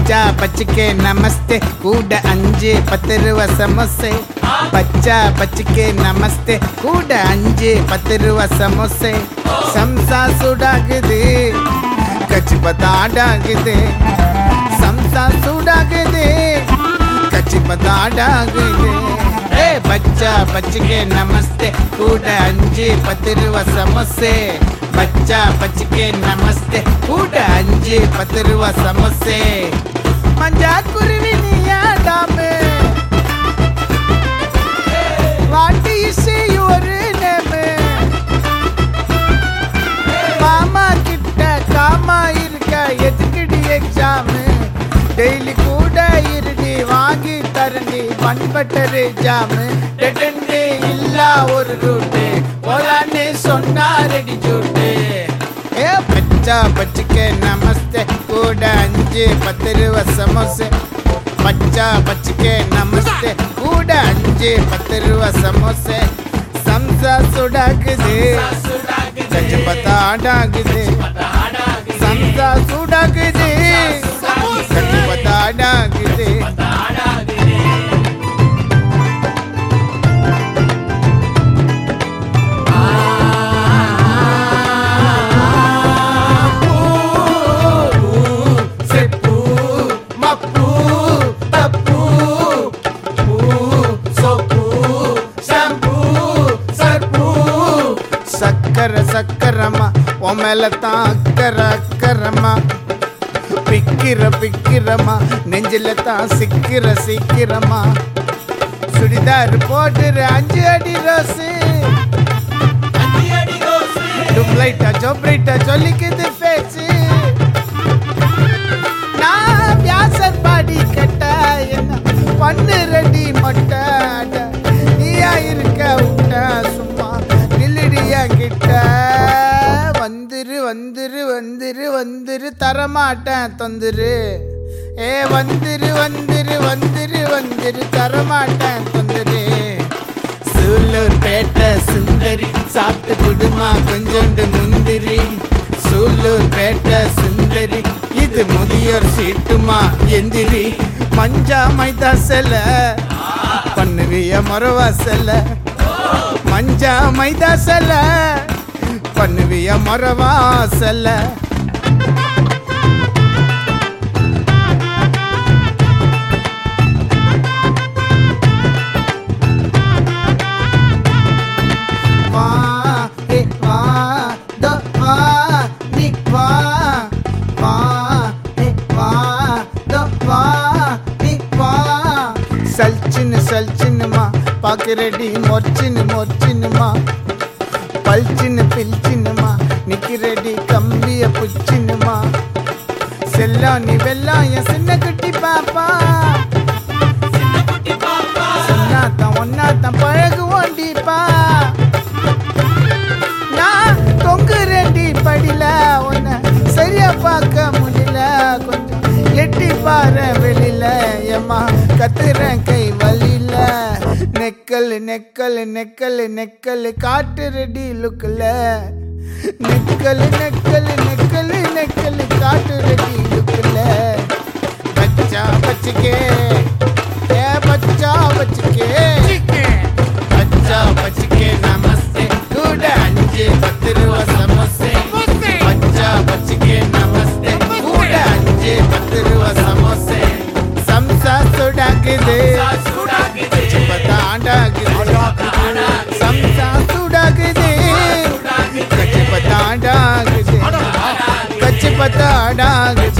பச்சா பச்சிக்கே நமஸ்தே கூட அஞ்சு பத்து ரூபா சமோசே பச்சா பச்சிக்கே நமஸ்தே கூட அஞ்சு பத்து ரூபா சமோசே சம்சா சூடாகுது கச்சி பத்தாடாகுது சம்சா சூடாகுது கச்சி பத்தாடாகுது ஏ பச்சா பச்சிக்கே நமஸ்தே கூட அஞ்சு பத்து ரூபா சமோசே பச்சா பச்சிக்கே நமஸ்தே கூட அஞ்சு பத்து ரூபா சமோசே மஞ்சா குருவி நீயாடாமே வாட்டி இசை ஒரு நேமு மாமா கிட்ட காமா இருக்க எதுக்குடி எக்ஸாமு டெய்லி கூட இருடி வாங்கி தரண்டி பண்பட்டரு ஜாமு டெட்டன்டி இல்லா ஒரு ரூட்டு போலான்னு சொன்னாரடி ஜூட்டு ஏ பச்சா பச்சிக்க நமஸ்தே கூட அஞ்சு பத்து ரூபா சமோசே பச்சா பச்சிக்க நமஸ்தே கூட அஞ்சு பத்து ரூபா சமோசே சம்சா சுடாக்குது கச்சு பத்தா ஆடாகுது சம்சா சூடாகுது கச்சு பத்தா ஆடாகுது செப்பு மப்பு தப்பு பூ சொப்பு ஷாம்பு சர்ப்பு சக்கர சக்கரமா உன் மேல தான் அக்கற அக்கறமா பிக்கிற பிக்கிரமா நெஞ்சில தான் சிக்கிற சிக்கிரமா சுடிதார் போட்டுற அஞ்சு அடி ரோஸு டுப்ளைட்டா ஜோப்ரைட்டா சொல்லிக்குது பேச்சு நான் வியாசர் பாடி கட்ட என்ன பண்ணு ரெடி மொட்டை அட, நீயா இருக்க விட்ட சும்மா நில்லுடியா கிட்ட வந்துரு வந்துரு வந்துரு வந்துரு தரமாட்டேன் தொந்துரு ஏ வந்துரு வந்துரு வந்துரு வந்துரு தரமாட்டேன் தொந்துரு சூலூர் பேட்டை சுந்தரி சாப்பிட்டு குடுமா கொஞ்சோண்டு முந்திரி சூலூர் பேட்டை சுந்தரி இது முதியோர் சீட்டுமா எந்திரி மஞ்சா மைதா செல பண்ணுவிய மொரவா செல மஞ்சா மைதா செல பண்ணுவிய மொரவா செல வா ஏ வா த வா நீ வா வா ஏ வா த வா நீ வா சல்ச்சின்னு சல்ச்சின்னுமா பாக்குறடி மொச்சின்னு மொச்சின்னுமா பல்ச்சின்னு பில்ச்சின்னுமா நிக்கிறடி கம்பிய புச்சின்னுமா செல்லம் நீ வெல்லம் என் சின்ன குட்டி பாப்பா சொன்னாத்தான் ஒன்னாத்தான் பழகுவோண்டிப்பா நான் தொங்குறேன்டி படில உன்னை சரியா பார்க்க முடியல கொஞ்சம் எட்டி பாரு வெளியில ஏமா கத்துறேன் கை வலியில நெக்கல் நெக்கல் நெக்கல் நெக்கல் காட்டுறடி லுக்குல நெக்கல் நெக்கல் நெக்கல் நெக்கல் காட்டுறடி லுக்குல பச்சா பச்சிக்கே ஏ பச்சா பச்சிக்கே பச்சா பச்சிக்கே நமஸ்தே கூட அஞ்சு பத்து ரூபா சமோசே பச்சா பச்சிக்கே நமஸ்தே கூட அஞ்சு பத்து ரூபா சமோசே சம்சா சுடாக்குது கச்சி பத்தாண்டாகுது சம்சா சுடாக்குது கச்சி பத்தாண்டாகுது கச்சி பத்தாண்டாகுது